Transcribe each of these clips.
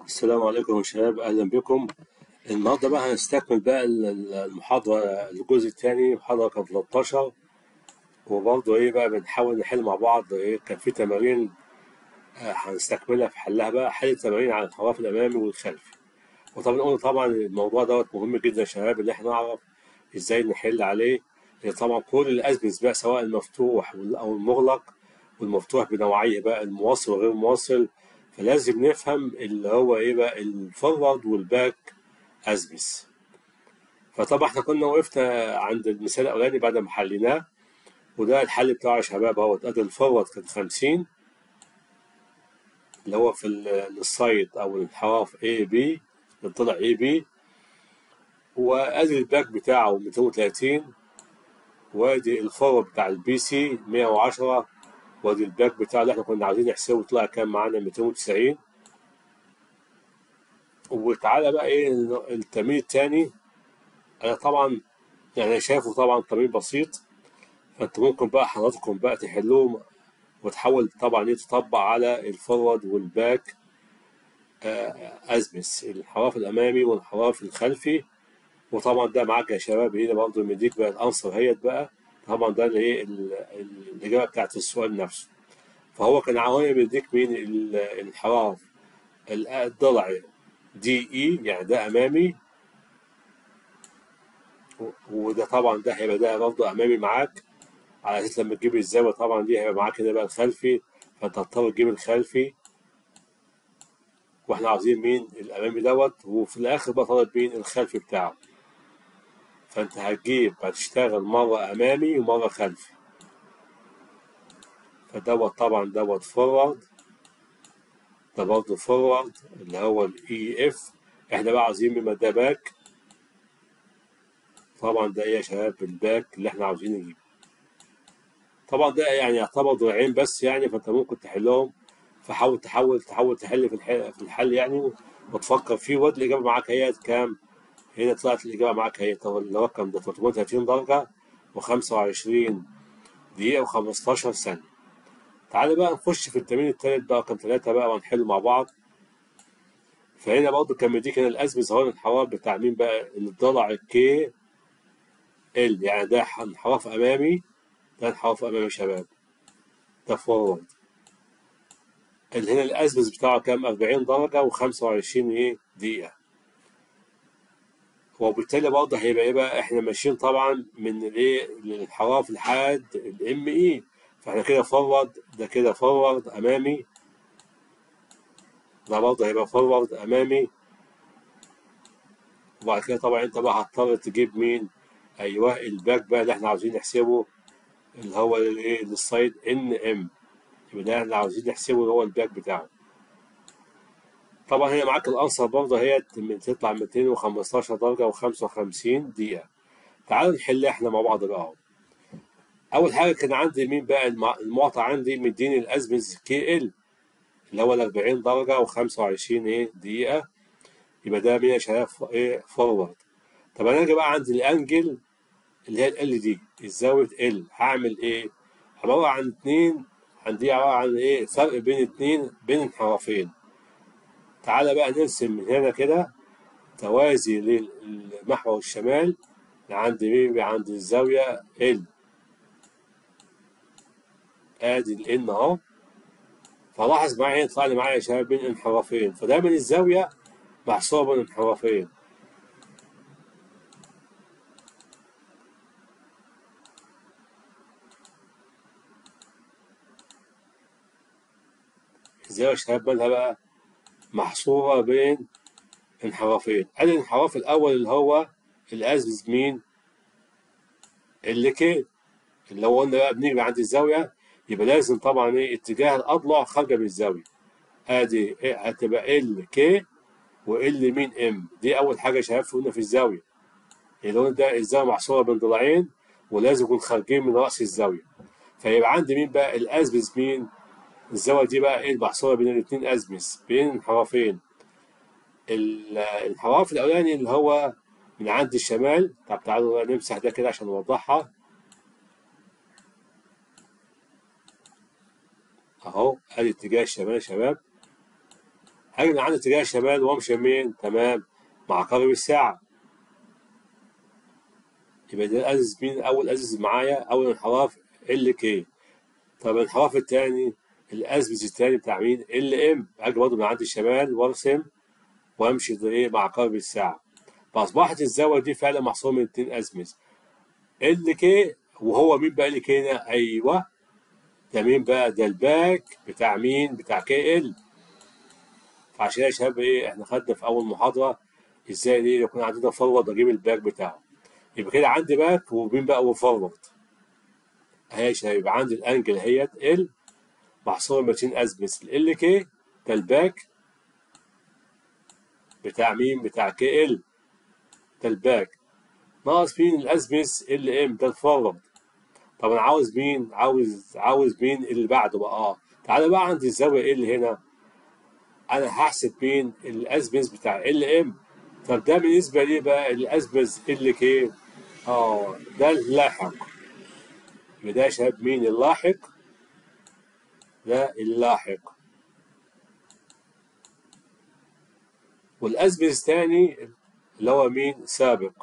السلام عليكم يا شباب اهلا بكم النهارده بقى هنستكمل بقى ال- ال- المحاضره الجزء الثاني محاضره كان 13 وبرضه ايه بقى بنحاول نحل مع بعض ايه كان في تمارين آه، هنستكملها في حلها بقى حل تمارين عن الحواف الامامي والخلفي وطبعا قلنا طبعا الموضوع دوت مهم جدا يا شباب ان احنا نعرف ازاي نحل عليه لأن طبعا كل الاسبس بقى سواء المفتوح وال- او المغلق والمفتوح بنوعيه بقى الموصل وغير الموصل فلازم نفهم اللي هو ايه بقى الفورورد والباك اسبس فطبعا احنا كنا وقفنا عند المثال الاولاني بعد ما حليناه وده الحل بتاعه يا شباب اهوت ادي الفورورد كان 50 اللي هو في ال- السايد او الانحراف A B اللي طلع A B وادي الباك بتاعه 230 وادي الفورورد بتاع البي سي 110 وادي الباك بتاعه اللي احنا كنا عاوزين نحسبه طلع كام معانا 290 وتعالى بقى ايه التمرين التاني انا طبعا يعني شايفه طبعا تمرين بسيط فانت ممكن بقى حضراتكم بقى تحلوه وتحاول طبعا ايه تطبق على الفورورد والباك ازمس الانحراف الامامي والانحراف الخلفي وطبعا ده معاك يا شباب هنا برضه مديك بقى الانسر هيت بقى طبعا ده اللي ايه ال- ال- الاجابه بتاعت السؤال نفسه فهو كان عاوز بيديك مين ال- الانحراف ال- الضلع دي اي يعني ده امامي و- وده طبعا ده هيبقى ده برضه امامي معاك على اساس لما تجيب الزاويه طبعا دي هيبقى معاك هنا بقى الخلفي فانت هتضطر تجيب الخلفي واحنا عاوزين مين الامامي دوت وفي الاخر بقى طالب مين الخلفي بتاعه فانت هتجيب هتشتغل مره امامي ومره خلفي فدوت طبعا دوت فورورد ده برضه فورورد اللي هو الاي اف احنا بقى عاوزين بما ده باك طبعا ده ايه يا شباب الباك اللي احنا عاوزين نجيبه طبعا ده يعني يعتبر ضلعين بس يعني فانت ممكن تحلهم فحاول تحاول تحاول تحل في الحل في الحل يعني وتفكر فيه وادي الاجابه معاك هي كام هنا طلعت الاجابه معاك هي طب الرقم ده 330 درجه و25 دقيقه و15 ثانيه تعالى بقى نخش في التمرين التالت بقى رقم ثلاثة بقى ونحل مع بعض فهنا برضه كان مديك هنا الاسبس هو الانحراف بتاع مين بقى الضلع كي ال يعني ده انحراف امامي ده انحراف امامي يا شباب ده فورورد اللي هنا الاسبس بتاعه كام 40 درجة و25 ايه دقيقة وبالتالي برضه هيبقى ايه بقى احنا ماشيين طبعا من الايه الانحراف لحد الام اي فاحنا كده فورورد ده كده فورورد امامي ده برضه هيبقى فورورد امامي وبعد كده طبعا انت بقى هتضطر تجيب مين ايوه الباك بقى اللي احنا عاوزين نحسبه اللي هو الايه السايد ان ام يبقى ده اللي عاوزين نحسبه اللي هو الباك بتاعه طبعا هي معاك الانسر برضه هي من تطلع 215 درجه و55 دقيقه تعالوا نحل احنا مع بعض بقى اهو اول حاجه كان عندي مين بقى المع- المعطى عندي مديني الازمز كي ال اللي هو ال 40 درجه و25 ايه دقيقه يبقى ده مين يا شباب ف- ايه فورورد طب انا اجي بقى عند الانجل اللي هي ال دي الزاويه ال هعمل ايه عباره عن اتنين عندي عباره عن ايه فرق بين اتنين بين انحرافين تعالى بقى نرسم من هنا كده توازي للمحور الشمال عند مين عند الزاويه ال ادي الان اهو فلاحظ معايا يطلع لي معايا يا شباب بين انحرافين فدايما الزاويه محصوره بين انحرافين الزاويه يا شباب مالها بقى محصوره بين انحرافين ادي الانحراف الاول اللي هو الازمز مين اللي كده اللي هو قلنا بقى بنيجي عند الزاويه يبقى لازم طبعا ايه اتجاه الاضلع خارجه من الزاويه ادي إيه هتبقى ال كي وال مين ام دي اول حاجه شباب قلنا في الزاويه اللون ده الزاويه محصوره بين ضلعين ولازم يكون خارجين من راس الزاويه فيبقى عندي مين بقى الازمز مين الزاويه دي بقى ايه المحصوره بين الاثنين ازمز بين انحرافين ال- الانحراف الاولاني اللي هو من عند الشمال طب تعالوا بقى نمسح ده كده عشان نوضحها اهو ادي اتجاه الشمال يا شباب هاجي من عند اتجاه الشمال وامشي يمين تمام مع عقارب الساعة يبقى ده الأزز مين أول أزز معايا أول انحراف ال كي طب الانحراف التاني الأزمز التاني بتاع مين ال ام أجي برضه من عند الشمال وارسم وامشي ده ايه مع عقارب الساعة فأصبحت الزاوية دي فعلا محصورة من اتنين أزمز ال كي وهو مين بقى ال كي هنا أيوه ده مين بقى ده الباك بتاع مين بتاع كي ال فعشان يا شباب ايه احنا خدنا في اول محاضره ازاي ايه يكون عندنا فورورد اجيب الباك بتاعه يبقى كده عندي باك ومين بقى وفورورد اهي يا شباب يبقى عندي الانجل اهيت ال محصوره ما بين ازمس ال كي ده الباك بتاع مين بتاع كي ال ده الباك ناقص مين الازمس ال ام ده الفورورد طب انا عاوز مين عاوز عاوز مين اللي بعده بقى اه تعالى بقى عند الزاويه ال هنا انا هحسب مين الازمز بتاع ال ام طب ده بالنسبه لي بقى الازمز ال كي اه ده اللاحق يبقى ده يا شباب مين اللاحق ده اللاحق والازمز تاني اللي هو مين سابق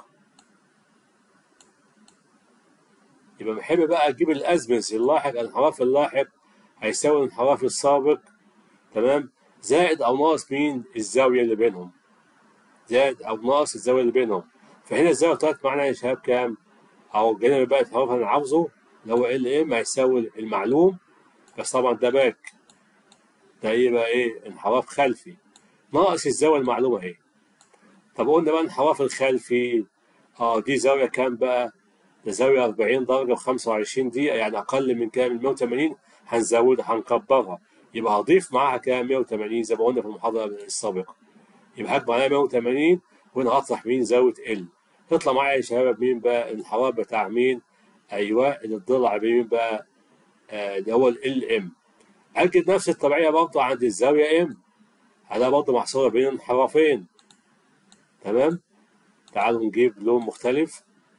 يبقى بحب بقى اجيب الازمز اللاحق الانحراف اللاحق هيساوي الانحراف السابق تمام زائد او ناقص مين الزاويه اللي بينهم زائد او ناقص الزاويه اللي بينهم فهنا الزاويه طلعت معانا يا شباب كام او الجانب بقى الانحراف انا عاوزه اللي هو ال ام هيساوي المعلوم بس طبعا ده باك ده ايه بقى ايه انحراف خلفي ناقص الزاويه المعلومه اهي طب قلنا بقى الانحراف الخلفي اه دي زاويه كام بقى ده زاويه 40 درجه و25 دقيقه يعني اقل من كام 180 هنزودها هنكبرها يبقى هضيف معاها كام 180 زي ما قلنا في المحاضره السابقه يبقى هات معايا 180 وهنا هطرح مين زاويه ال تطلع معايا يا شباب مين بقى الانحراف بتاع مين ايوه اللي الضلع بمين بقى آه اللي هو ال ام اجد نفس الطبيعيه برضه عند الزاويه ام هلاقي برضه محصوره بين انحرافين تمام تعالوا نجيب لون مختلف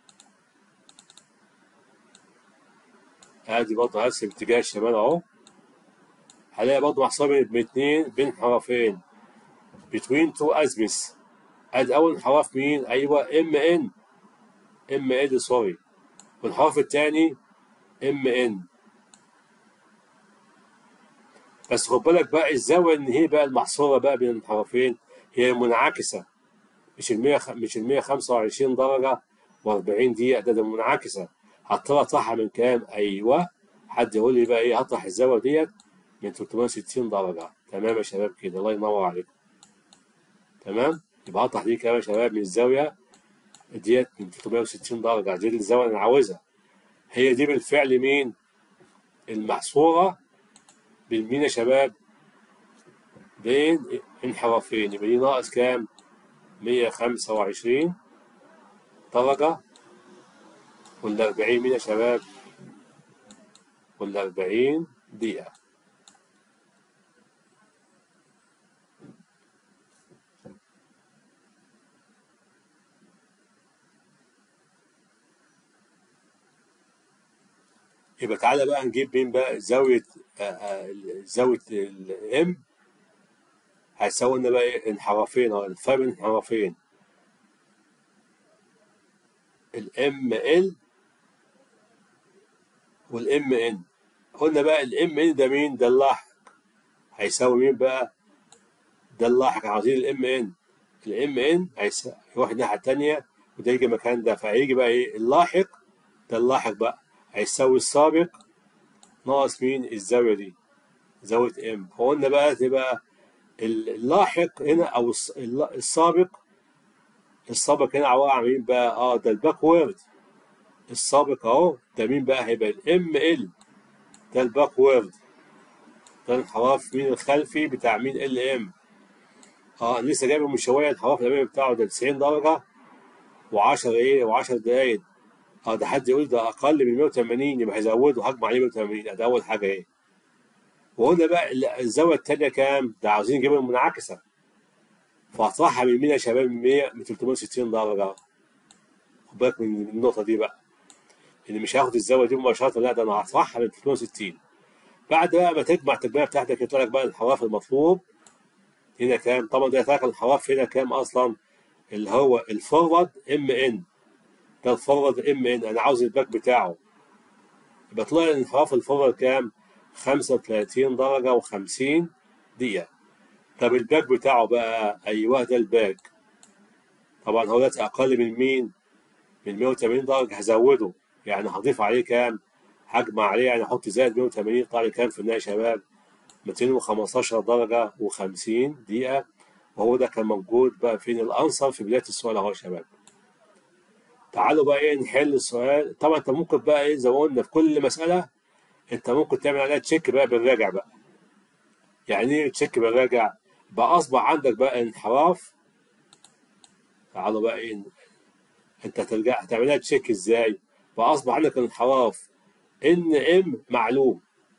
ادي برضه هرسم اتجاه الشمال اهو هلاقي برضه محصوره بين اتنين بين انحرافين between two azimuths ادي اول انحراف مين ايوه ام ان ام ان سوري والانحراف التاني ام ان بس خد بالك بقى الزاويه ان هي بقى المحصوره بقى بين الانحرافين هي منعكسه مش ال 100 مش ال 125 درجه و40 دقيقه ده, ده منعكسه هضطر اطرحها من كام ايوه حد يقول لي بقى ايه هطرح الزاويه ديت من 360 درجه تمام يا شباب كده الله ينور عليكم تمام يبقى هطرح دي كام يا شباب من الزاويه ديت من 360 درجه دي الزاويه اللي انا عاوزها هي دي بالفعل مين المحصوره بين مين يا شباب بين انحرافين يبقى دي ناقص كام 125 درجة وال 40 مين يا شباب وال 40 دقيقة يبقى تعالى بقى نجيب مين بقى زاوية آآ آآ زاوية الام هيساوي لنا بقى ايه انحرافين اهو الفرق بين انحرافين الام ال والام ان قلنا بقى الام ان ده مين ده اللاحق هيساوي مين بقى ده اللاحق عاوزين الام ان الام ان هيروح الناحية التانية وده يجي مكان ده فهيجي بقى ايه اللاحق ده اللاحق بقى هيساوي السابق ناقص مين الزاوية دي زاوية ام فقلنا بقى تبقى اللاحق هنا او السابق السابق هنا عباره عن مين بقى اه ده الباكورد السابق اهو ده مين بقى هيبقى الام ال ده الباكورد ده الانحراف مين الخلفي بتاع مين ال ام اه انا لسه جايبه من شويه الانحراف الامامي بتاعه ده 90 درجه و10 ايه و10 دقايق اه ده حد يقول ده اقل من 180 يبقى هيزوده هجمع عليه 180 ده اول حاجه ايه وقلنا بقى الزاويه الثانيه كام؟ ده عاوزين نجيب المنعكسه فاطرحها من مين يا شباب؟ من 100 من 360 درجه خد بالك من النقطه دي بقى ان مش هاخد الزاويه دي مباشره لا ده انا هطرحها من 360 بعد بقى ما تجمع التجميع بتاعتك يطلع لك بقى الانحراف المطلوب هنا كام طبعا ده ثلاث انحراف هنا كام اصلا اللي هو الفورورد ام ان ده الفورورد ام ان انا عاوز الباك بتاعه يبقى طلع الانحراف الفورورد كام 35 درجة و50 دقيقة طب الباك بتاعه بقى ايوه ده الباك طبعا هو دلوقتي اقل من مين من 180 درجة هزوده يعني هضيف عليه كام هجمع عليه يعني احط زائد 180 يطلع لي كام في النهاية يا شباب 215 درجة و50 دقيقة وهو ده كان موجود بقى فين الأنسر في بداية السؤال أهو يا شباب. تعالوا بقى إيه نحل السؤال طبعا أنت ممكن بقى إيه زي ما قلنا في كل مسألة أنت ممكن تعمل عليها تشيك بقى بالراجع بقى. يعني إيه تشيك بالراجع؟ بقى أصبح عندك بقى انحراف تعالوا بقى إيه أنت هترجع هتعملها تشيك إزاي؟ بقى أصبح عندك انحراف إن إم معلوم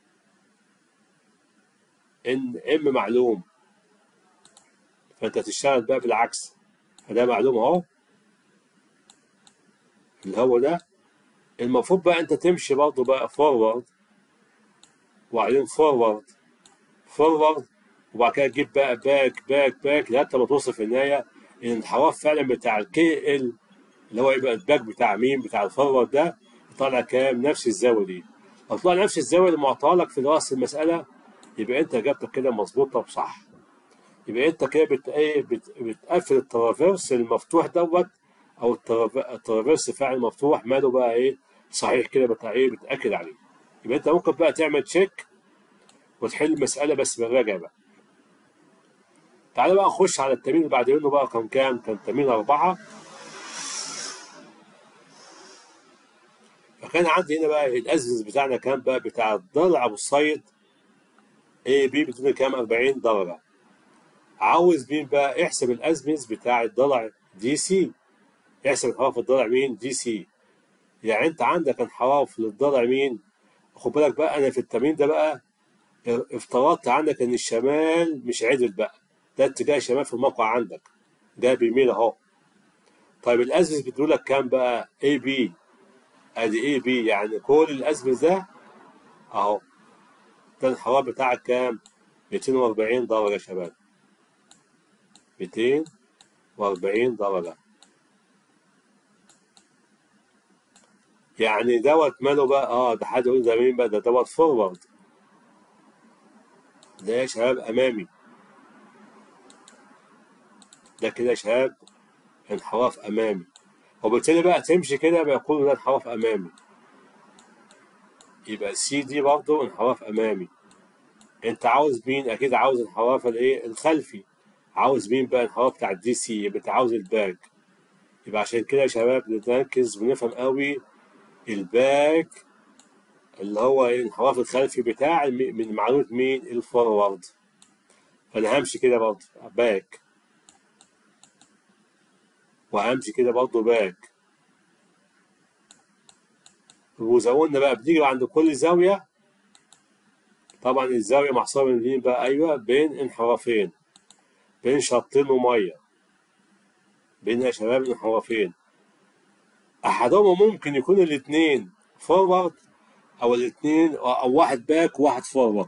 ان ام معلوم فانت تشتغل بقى بالعكس فده معلوم اهو اللي هو ده المفروض بقى انت تمشي برضه بقى فورورد وبعدين فورورد فورورد وبعد كده تجيب بقى باك باك باك لغايه ما توصل في النهايه الانحراف فعلا بتاع الكي ال اللي هو يبقى الباك بتاع مين بتاع الفورورد ده يطلع كام نفس الزاويه دي لو طلع نفس الزاويه اللي معطاه لك في راس المساله يبقى انت اجابتك كده مظبوطه وصح يبقى انت كده بت... ايه بت... بتقفل الترافيرس المفتوح دوت او التراف... الترافيرس فعلا مفتوح ماله بقى ايه صحيح كده بتاع ايه بتاكد عليه يبقى انت ممكن بقى تعمل تشيك وتحل المساله بس بالراجع بقى تعالى بقى نخش على التمرين اللي بعد منه بقى كان كام كان تمرين أربعة فكان عندي هنا بقى الأزمز بتاعنا كان بقى بتاع الضلع والصيد اي بي بتدينا كام 40 درجة عاوز مين بقى احسب الازمز بتاع الضلع دي سي احسب انحراف الضلع مين دي سي يعني انت عندك انحراف للضلع مين خد بالك بقى انا في التمرين ده بقى افترضت عندك ان الشمال مش عدل بقى ده اتجاه الشمال في الموقع عندك ده بيميل اهو طيب الازمز بتقول لك كام بقى اي بي ادي اي بي يعني كل الازمز ده اهو ده الانحراف بتاعك كام 240 درجة يا شباب 240 درجة يعني دوت ماله بقى اه ده حد يقول ده مين بقى ده دوت فورورد ده يا شباب امامي ده كده يا شباب انحراف امامي وبالتالي بقى تمشي كده بقى كله ده انحراف امامي يبقى سي دي برضه انحراف امامي انت عاوز مين اكيد عاوز انحراف الايه الخلفي عاوز مين بقى الانحراف بتاع الدي سي يبقى انت عاوز الباك يبقى عشان كده يا شباب نركز ونفهم قوي الباك اللي هو الانحراف الخلفي بتاع من معلومة مين الفورورد فانا همشي كده برضه باك وهمشي كده برضه باك وزودنا بقى بنيجي عند كل زاوية طبعا الزاوية محصورة من مين بقى أيوة بين انحرافين بين شطين ومية بين يا شباب انحرافين أحدهما ممكن يكون الاتنين فورورد أو الاتنين أو واحد باك وواحد فورورد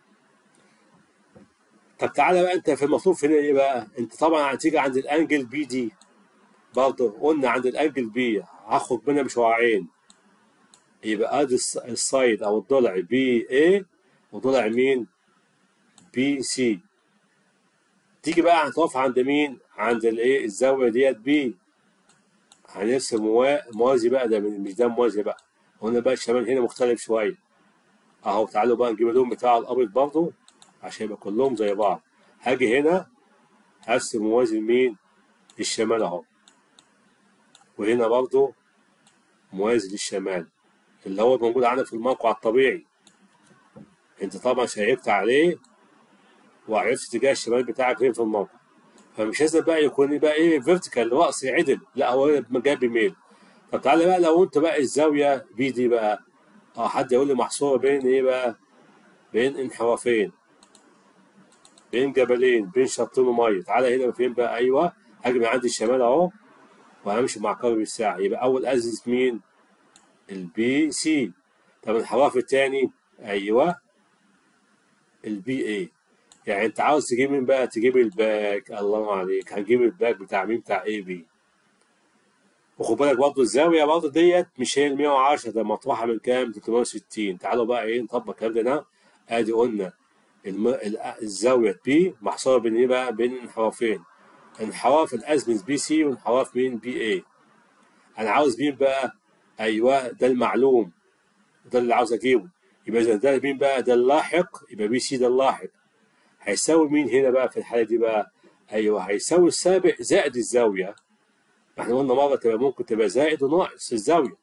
طب تعالى بقى أنت في المطلوب هنا إيه بقى؟ أنت طبعا هتيجي عند الأنجل بي دي برضه قلنا عند الأنجل بي هاخد منها بشعاعين يبقى ادي السايد او الضلع بي اي وضلع مين بي سي تيجي بقى هتقف عند مين عند الايه الزاويه ديت بي هنرسم موازي بقى ده مش ده موازي بقى هنا بقى الشمال هنا مختلف شويه اهو تعالوا بقى نجيب اللون بتاع الابيض برضه عشان يبقى كلهم زي بعض هاجي هنا هرسم موازي لمين للشمال اهو وهنا برضه موازي للشمال اللي هو موجود عندك في الموقع الطبيعي انت طبعا شيكت عليه وعرفت اتجاه الشمال بتاعك فين في الموقع فمش لازم بقى يكون بقى ايه فيرتيكال رأس عدل لا هو جاي بيميل طب تعالى بقى لو انت بقى الزاوية بي دي بقى اه حد يقول لي محصورة بين ايه بقى بين انحرافين بين جبلين بين شطين ومية تعالى هنا فين بقى ايوه هاجي من عند الشمال اهو وهمشي مع قارب الساعة يبقى أول أزز مين؟ البي سي طب الانحراف التاني أيوه البي اي يعني انت عاوز تجيب مين بقى تجيب الباك الله ينور عليك هنجيب الباك بتاع مين بتاع اي بي وخد بالك برضه الزاويه برضه ديت مش هي ال 110 ده مطروحه من كام 360 تعالوا بقى ايه نطبق الكلام ده هنا ادي قلنا الم... ال- الزاويه بي محصوره بين ايه بقى بين انحرافين انحراف الازمز بي سي وانحراف مين بي اي انا عاوز مين بقى ايوه ده المعلوم ده اللي عاوز اجيبه يبقى اذا ده مين بقى ده اللاحق يبقى بي سي ده اللاحق هيساوي مين هنا بقى في الحاله دي بقى ايوه هيساوي السابق زائد الزاويه ما احنا قلنا مره تبقى ممكن تبقى زائد وناقص الزاويه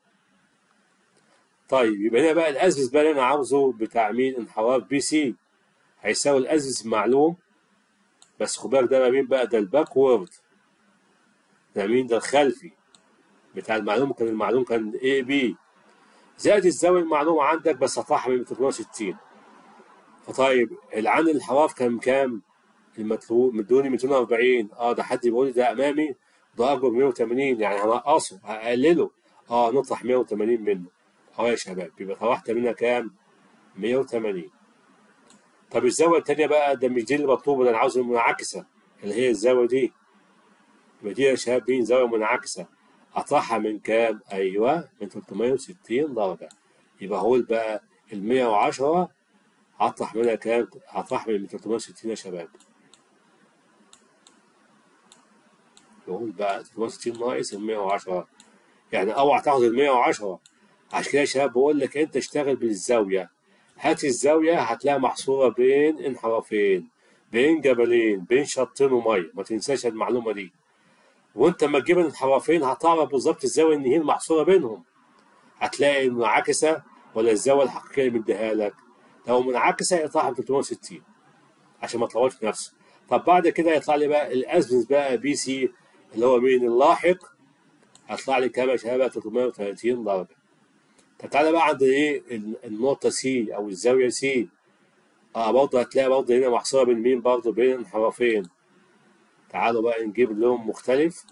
طيب يبقى هنا بقى الازمز بقى اللي انا عاوزه بتاع مين انحراف بي سي هيساوي الازمز معلوم بس خد بالك ده ما مين بقى ده الباكورد ده مين ده الخلفي بتاع المعلوم كان المعلوم كان اي بي زائد الزاويه المعلومه عندك بس هطرحها من 360 فطيب العن الحواف كان كام؟ المطلوب مدوني 240 اه ده حد بيقول لي ده امامي ده اكبر من 180 يعني هنقصه هقلله اه نطرح 180 منه اه يا شباب يبقى طرحت منها كام؟ 180 طب الزاويه الثانيه بقى ده مش دي اللي مطلوبه ده انا عاوز المنعكسه اللي هي الزاويه دي يبقى دي يا شباب مين زاويه منعكسه اطرحها من كام؟ ايوه من 360 درجه يبقى هقول بقى ال 110 هطرح منها كام؟ هطرح من 360 يا شباب نقول بقى 360 ناقص ال 110 يعني اوعى تاخد ال 110 عشان كده يا شباب بقول لك انت اشتغل بالزاويه هات الزاويه هتلاقيها محصوره بين انحرافين بين جبلين بين شطين وميه ما تنساش المعلومه دي وانت لما تجيب الانحرافين هتعرف بالظبط الزاويه ان هي المحصوره بينهم هتلاقي منعكسه ولا الزاويه الحقيقيه اللي مديها لك لو منعكسه يطلع ب 360 عشان ما تلخبطش نفسك طب بعد كده يطلع لي بقى الازمز بقى بي سي اللي هو مين اللاحق هيطلع لي كام يا شباب 330 درجه طب تعالى بقى عند ايه النقطه سي او الزاويه سي اه برضه هتلاقي برضه هنا محصوره بين مين برضه بين انحرافين تعالوا بقى نجيب لون مختلف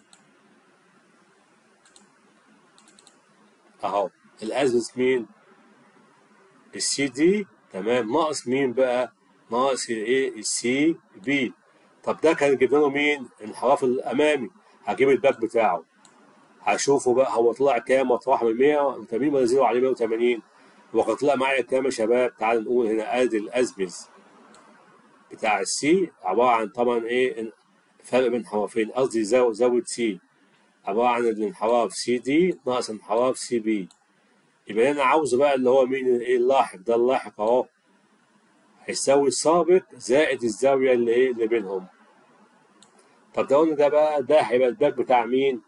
اهو الازمز مين السي دي تمام ناقص مين بقى ناقص الايه السي بي طب ده كان جبنا له مين الانحراف الامامي هجيب الباك بتاعه هشوفه بقى هو طلع كام وطرح من 180 ولا زيرو عليه 180 وقد طلع معايا كام يا شباب تعال نقول هنا ادي الازمز بتاع السي عباره عن طبعا ايه فرق بين انحرافين قصدي زاويه زاويه سي عباره عن الانحراف سي دي ناقص انحراف سي بي يبقى انا عاوزه بقى اللي هو مين ايه اللاحق ده اللاحق اهو هيساوي السابق زائد الزاويه اللي ايه اللي بينهم طب ده قلنا ده بقى ده هيبقى الباك بتاع مين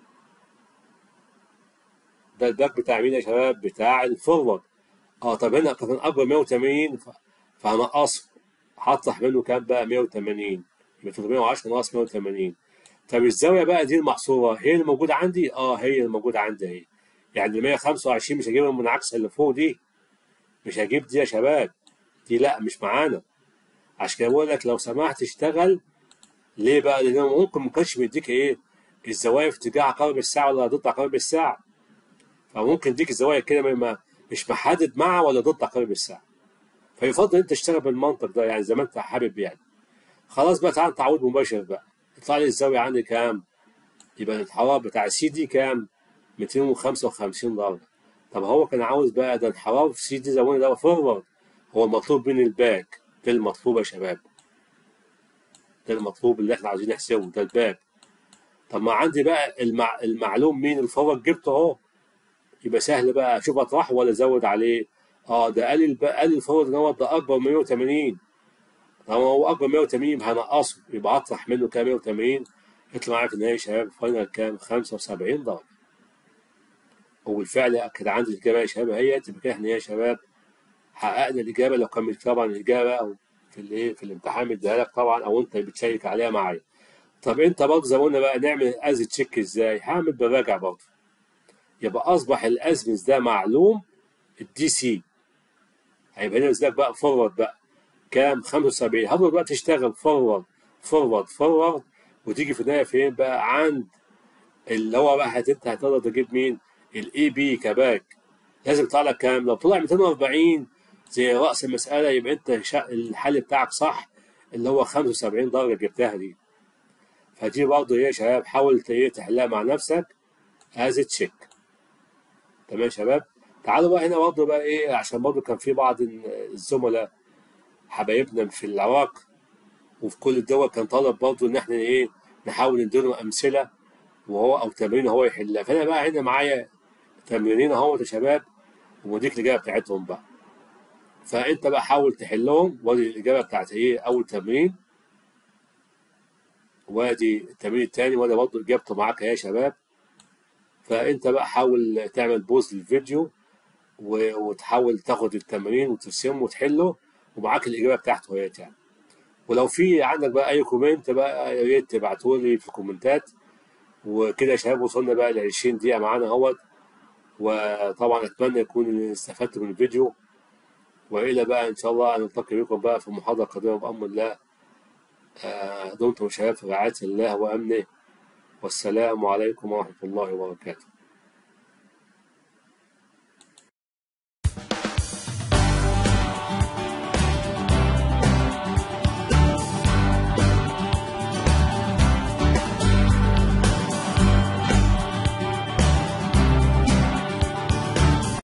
ده الباك بتاع مين يا شباب بتاع الفورورد اه طب هنا كان اكبر 180 ف- فهنقصه هطرح منه كام بقى 180 يبقى 310 ناقص 180 طب الزاويه بقى دي المحصوره هي اللي موجوده عندي اه هي اللي موجوده عندي اهي يعني ال 125 مش هجيب المنعكسه اللي فوق دي مش هجيب دي يا شباب دي لا مش معانا عشان كده بقول لك لو سمحت اشتغل ليه بقى؟ لان هو ممكن ما كانش بيديك ايه؟ الزوايا في اتجاه عقارب الساعه ولا ضد عقارب الساعه فممكن يديك الزوايا كده ما- ما- مش محدد مع ولا ضد عقارب الساعه فيفضل انت تشتغل بالمنطق ده يعني زي ما انت حابب يعني خلاص بقى تعال تعويض مباشر بقى يطلع لي الزاويه عندي كام؟ يبقى الانحراف بتاع سي دي كام؟ 255 درجه طب هو كان عاوز بقى ده انحراف سي دي زي ما قلنا ده فورورد هو المطلوب من الباك ده المطلوب يا شباب ده المطلوب اللي احنا عاوزين نحسبه ده الباك طب ما عندي بقى المع... المعلوم مين الفورورد جبته اهو يبقى سهل بقى اشوف اطرحه ولا ازود عليه اه ده قال الب... قال الفورورد دوت ده اكبر من 180 طالما هو اكبر من 180 هنقصه يبقى اطرح منه كام 180 يطلع معايا في النهايه يا شباب فاينل كام 75 درجه وبالفعل اكد عندي الاجابه يا شباب اهي يبقى كده احنا يا شباب حققنا الاجابه لو كان طبعا الاجابه او في الايه في الامتحان مديها لك طبعا او انت بتشيك عليها معايا طب انت برضه زي ما قلنا بقى نعمل از تشيك ازاي هعمل براجع برضه يبقى اصبح الازمز ده معلوم الدي سي هيبقى هنا ازاي بقى فورورد بقى كام 75 هتفضل بقى تشتغل فورورد فورورد فورورد وتيجي في النهايه فين بقى عند اللي هو بقى هت- انت هتقدر تجيب مين الاي بي كباك لازم يطلع لك كام لو طلع 240 زي راس المساله يبقى انت شا... الحل بتاعك صح اللي هو 75 درجة جبتها دي فدي برضه ايه يا شباب حاول ت- ايه تحلها مع نفسك از تشيك تمام يا شباب تعالوا بقى هنا برضه بقى ايه عشان برضه كان في بعض الزملاء حبايبنا في العراق وفي كل الدول كان طالب برضه ان احنا ايه نحاول نديله امثله وهو او تمرين هو يحلها فانا بقى هنا معايا تمرينين اهو يا شباب ومديك الاجابه بتاعتهم بقى فانت بقى حاول تحلهم وادي الاجابه بتاعت ايه اول تمرين وادي التمرين التاني وادي برضه اجابته معاك يا شباب فانت بقى حاول تعمل بوز للفيديو و- وتحاول تاخد التمرين وترسمه وتحله ومعاك الاجابه بتاعته اهيت يعني ولو في عندك بقى اي كومنت بقى يا ريت تبعته لي في الكومنتات وكده يا شباب وصلنا بقى ل 20 دقيقه معانا اهوت وطبعا اتمنى يكون استفدتوا من الفيديو والى بقى ان شاء الله نلتقي بكم بقى في محاضره قادمه بامر الله آه، دمتم شباب في رعايه الله وامنه والسلام عليكم ورحمه الله وبركاته